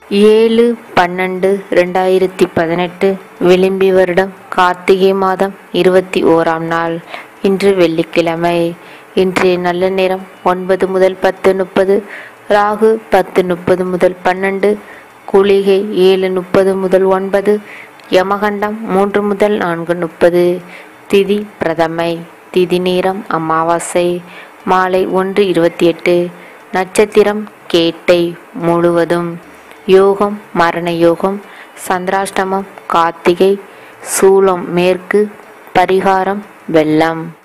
ஏழு பன்னெண்டு ரெண்டாயிரத்தி பதினெட்டு விளிம்பி வருடம் கார்த்திகை மாதம் இருபத்தி ஓராம் நாள் இன்று வெள்ளிக்கிழமை இன்றைய நல்ல நேரம் ஒன்பது முதல் பத்து முப்பது ராகு பத்து முப்பது முதல் பன்னெண்டு குளிகை ஏழு முப்பது முதல் ஒன்பது யமகண்டம் மூன்று முதல் நான்கு முப்பது திதி பிரதமை திதி நேரம் அமாவாசை மாலை ஒன்று இருபத்தி எட்டு நட்சத்திரம் கேட்டை முழுவதும் யோகம் மரண யோகம் சந்திராஷ்டமம் கார்த்திகை சூலம் மேற்கு பரிகாரம் வெள்ளம்